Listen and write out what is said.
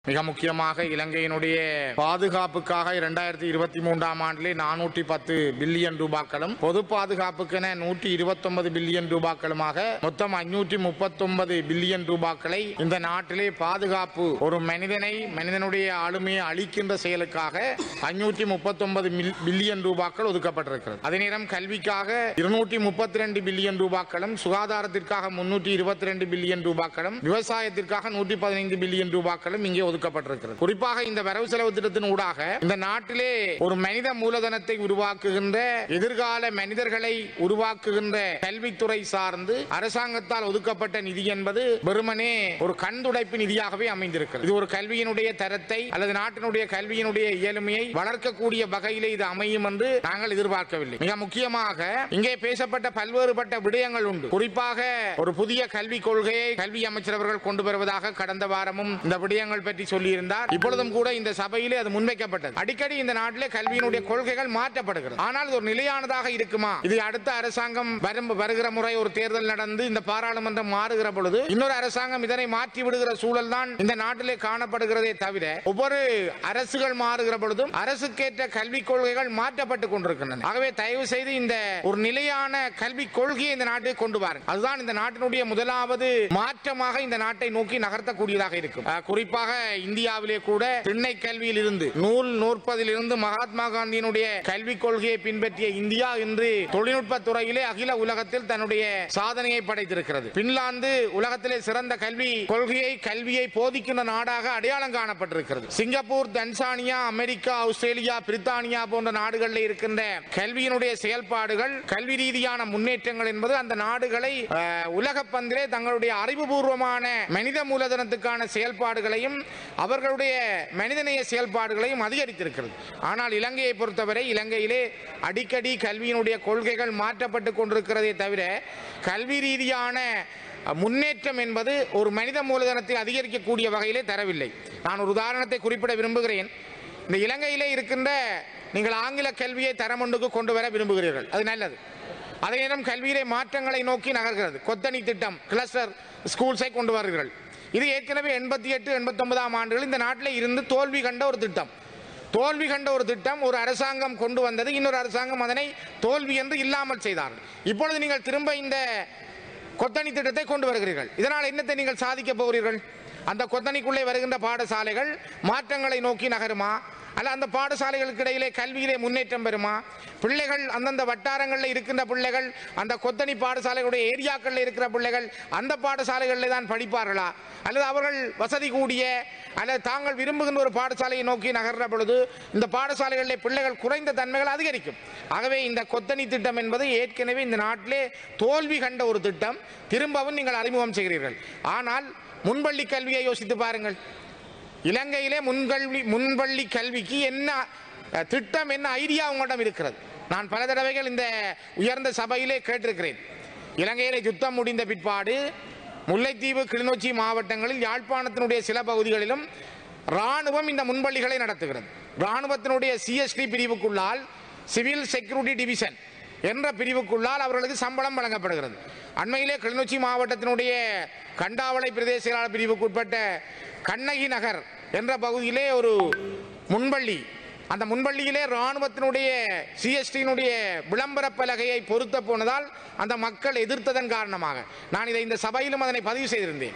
மிக முக்கியமாக இலங்கையினுடைய பாதுகாப்புக்காக இரண்டாயிரத்தி இருபத்தி மூன்றாம் ஆண்டிலே நானூற்றி பத்து பில்லியன் ரூபாய்களும் பொது பாதுகாப்புக்கென நூற்றி இருபத்தொன்பது பில்லியன் ரூபாய்களுமாக மொத்தம் ஐநூற்றி முப்பத்தொன்பது பில்லியன் ரூபாய்களை இந்த நாட்டிலே பாதுகாப்பு ஒரு மனிதனை மனிதனுடைய ஆளுமையை அளிக்கின்ற செயலுக்காக ஐநூற்றி முப்பத்தொன்பது பில்லியன் ரூபாய்கள் ஒதுக்கப்பட்டிருக்கிறது அதே நேரம் கல்விக்காக இருநூற்றி முப்பத்தி ரெண்டு பில்லியன் ரூபாய்களும் சுகாதாரத்திற்காக முன்னூற்றி இருபத்தி ரெண்டு பில்லியன் ரூபாய்களும் விவசாயத்திற்காக நூற்றி பதினைந்து பில்லியன் ரூபாய்களும் இங்கே ஒதுக்கப்பட்டிருக்கிறது குறிப்பாக இந்த வரவு செலவு திட்டத்தின் ஊடாக இந்த நாட்டிலே ஒரு மனித மூலதனத்தை உருவாக்குகின்ற எதிர்கால மனிதர்களை உருவாக்குகின்ற கல்வித்துறை சார்ந்து அரசாங்கத்தால் ஒதுக்கப்பட்ட நிதி என்பது வெறுமனே ஒரு கண்துடைப்பு நிதியாகவே அமைந்திருக்கிறது இது ஒரு கல்வியினுடைய தரத்தை அல்லது நாட்டினுடைய கல்வியினுடைய இயலுமையை வளர்க்கக்கூடிய வகையிலே இது அமையும் என்று நாங்கள் எதிர்பார்க்கவில்லை மிக முக்கியமாக இங்கே பேசப்பட்ட பல்வேறுபட்ட விடயங்கள் உண்டு குறிப்பாக ஒரு புதிய கல்விக் கொள்கையை கல்வி அமைச்சர் அவர்கள் கொண்டு வருவதாக கடந்த வாரமும் இந்த விடயங்கள் பற்றி சொல்லியிருந்தார் இப்பொழுதும் கூட இந்த சபையிலே அது முன்வைக்கப்பட்டது அடிக்கடி இந்த நாட்டிலே கல்வியினுடைய கொள்கைகள் மாற்றப்படுகிறது ஆனால் இது ஒரு நிலையானதாக இருக்குமா இது அடுத்த அரசாங்கம் வரும் வருகிற முறை ஒரு தேர்தல் நடந்து இந்த பாராளுமன்றம் மாறுகிற பொழுது இன்னொரு அரசாங்கம் இதனை மாற்றி விடுகிற சூழல் தான் இந்த நாட்டிலே காணப்படுகிறதே தவிர ஒவ்வொரு அரசுகள் மாறுகிற பொழுதும் அரசுக்கேற்ற கல்விக் கொள்கைகள் மாற்றப்பட்டுக் கொண்டிருக்கின்றன ஆகவே தயவு செய்து இந்த ஒரு நிலையான கல்விக் கொள்கையை இந்த நாட்டுக்கு கொண்டு வாருங்கள் அதுதான் இந்த நாட்டினுடைய முதலாவது மாற்றமாக இந்த நாட்டை நோக்கி நகர்த்தக்கூடியதாக இருக்கும் அஹ், குறிப்பாக இந்தியாவிலே கூட திண்ணை கல்வியில் இருந்து நூல் நூற்பதில் இருந்து மகாத்மா காந்தியினுடைய கல்விக் கொள்கையை பின்பற்றிய இந்தியா இன்று தொழில்நுட்ப துறையிலே அகில உலகத்தில் தன்னுடைய சாதனையை படைத்திருக்கிறது பின்லாந்து உலகத்திலே சிறந்த கல்வி கொள்கையை கல்வியை போதிக்கின்ற நாடாக அடையாளம் காணப்பட்டிருக்கிறது சிங்கப்பூர் தன்சானியா அமெரிக்கா ஆஸ்திரேலியா பிரித்தானியா போன்ற நாடுகளில் இருக்கின்ற கல்வியினுடைய செயல்பாடுகள் கல்வி ரீதியான முன்னேற்றங்கள் என்பது அந்த நாடுகளை அஹ், உலக பந்திலே தங்களுடைய அறிவுபூர்வமான மனித மூலதனத்துக்கான செயல்பாடுகளையும் அவர்களுடைய மனிதநேய செயல்பாடுகளையும் அதிகரித்திருக்கிறது ஆனால் இலங்கையை பொறுத்தவரை இலங்கையிலே அடிக்கடி கல்வியினுடைய கொள்கைகள் மாற்றப்பட்டு கொண்டிருக்கிறதே தவிர கல்வி ரீதியான முன்னேற்றம் என்பது ஒரு மனித மூலதனத்தை அதிகரிக்கக்கூடிய வகையிலே தரவில்லை நான் ஒரு உதாரணத்தை குறிப்பிட விரும்புகிறேன் இந்த இலங்கையிலே இருக்கின்ற நீங்கள் ஆங்கில கல்வியை தரமொன்றுக்கு கொண்டு வர விரும்புகிறீர்கள் அது நல்லது அதே நேரம் கல்வியிலே மாற்றங்களை நோக்கி நகர்கிறது கொத்தணி திட்டம் கிளஸ்டர் ஸ்கூல்ஸை கொண்டு வருகிறீர்கள் இது ஏற்கனவே எண்பத்தி எட்டு எண்பத்தி ஒன்பதாம் ஆண்டுகள் இந்த நாட்டில் இருந்து தோல்வி கண்ட ஒரு திட்டம் தோல்வி கண்ட ஒரு திட்டம் ஒரு அரசாங்கம் கொண்டு வந்தது இன்னொரு அரசாங்கம் அதனை தோல்வி என்று இல்லாமல் செய்தார்கள் இப்பொழுது நீங்கள் திரும்ப இந்த கொத்தணி திட்டத்தை கொண்டு வருகிறீர்கள் இதனால் என்னத்தை நீங்கள் சாதிக்க போகிறீர்கள் அந்த கொத்தணிக்குள்ளே வருகின்ற பாடசாலைகள் மாற்றங்களை நோக்கி நகருமா அல்ல அந்த பாடசாலைகளுக்கு இடையிலே கல்வியிலே முன்னேற்றம் பெறுமா பிள்ளைகள் அந்தந்த வட்டாரங்களில் இருக்கின்ற பிள்ளைகள் அந்த கொத்தணி பாடசாலைகளுடைய ஏரியாக்களில் இருக்கிற பிள்ளைகள் அந்த பாடசாலைகளில் தான் படிப்பார்களா அல்லது அவர்கள் வசதி கூடிய அல்லது தாங்கள் விரும்புகின்ற ஒரு பாடசாலையை நோக்கி நகர்ற பொழுது இந்த பாடசாலைகளிலே பிள்ளைகள் குறைந்த தன்மைகள் அதிகரிக்கும் ஆகவே இந்த கொத்தணி திட்டம் என்பது ஏற்கனவே இந்த நாட்டிலே தோல்வி கண்ட ஒரு திட்டம் திரும்பவும் நீங்கள் அறிமுகம் செய்கிறீர்கள் ஆனால் முன்பள்ளி கல்வியை யோசித்து பாருங்கள் இலங்கையிலே முன்கல்வி முன்பள்ளி கல்விக்கு என்ன அஹ், திட்டம் என்ன ஐடியா உங்களிடம் இருக்கிறது நான் பல தடவைகள் இந்த உயர்ந்த சபையிலே கேட்டிருக்கிறேன் இலங்கையிலே யுத்தம் முடிந்த பிற்பாடு முல்லைத்தீவு கிளிநொச்சி மாவட்டங்களில் யாழ்ப்பாணத்தினுடைய சில பகுதிகளிலும் ராணுவம் இந்த முன்பள்ளிகளை நடத்துகிறது ராணுவத்தினுடைய சிஎஸ்டி பிரிவுக்குள்ளால் சிவில் செக்யூரிட்டி டிவிஷன் என்ற பிரிவுக்குள்ளால் அவர்களுக்கு சம்பளம் வழங்கப்படுகிறது அண்மையிலே கிளிநொச்சி மாவட்டத்தினுடைய கண்டாவளை பிரதேச செயலாளர் பிரிவுக்குட்பட்ட கண்ணகி நகர் என்ற பகுதியிலே ஒரு முன்பள்ளி அந்த முன்பள்ளியிலே ராணுவத்தினுடைய சிஎஸ்டியினுடைய விளம்பர பலகையை பொருத்த போனதால் அந்த மக்கள் எதிர்த்ததன் காரணமாக நான் இதை இந்த சபையிலும் அதனை பதிவு செய்திருந்தேன்